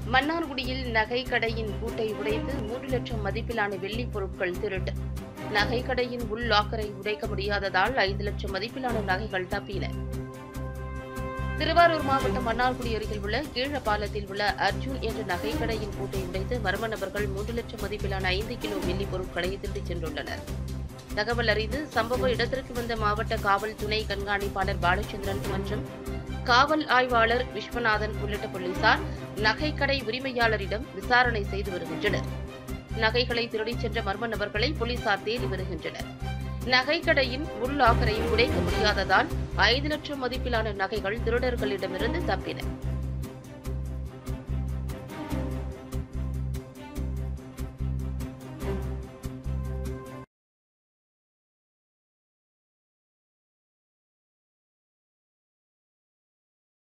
மன்னார்குடியில் நகை கடையின் பூட்டை உடைத்து மூன்று லட்சம் மதிப்பிலான வெள்ளிப் பொருட்கள் திருட்டு நகை கடையின் உள் லாக்கரை உடைக்க முடியாததால் ஐந்து லட்சம் மதிப்பிலான நகைகள் தப்பின திருவாரூர் மாவட்டம் மன்னார்குடி அருகில் உள்ள கீழப்பாலத்தில் உள்ள அர்ஜுன் என்ற நகை கடையின் பூட்டை உடைத்து மர்ம நபர்கள் மூன்று லட்சம் மதிப்பிலான ஐந்து கிலோ வெள்ளி பொருட்களை திருடிச் சென்றுள்ளனர் தகவல் அறிந்து சம்பவ இடத்திற்கு வந்த மாவட்ட காவல் துணை கண்காணிப்பாளர் பாலச்சந்திரன் மற்றும் காவல் ஆய்வாளர் விஸ்வநாதன் உள்ளிட்ட போலீசார் நகைக்கடை உரிமையாளரிடம் விசாரணை செய்து வருகின்றனர் நகைகளை திருடிச் சென்ற மர்ம நபர்களை போலீசார் தேடி வருகின்றனர் நகைக்கடையின் உள் லாக்கரை உடைக்க முடியாததால் ஐந்து லட்சம் மதிப்பிலான நகைகள் திருடர்களிடமிருந்து தப்பின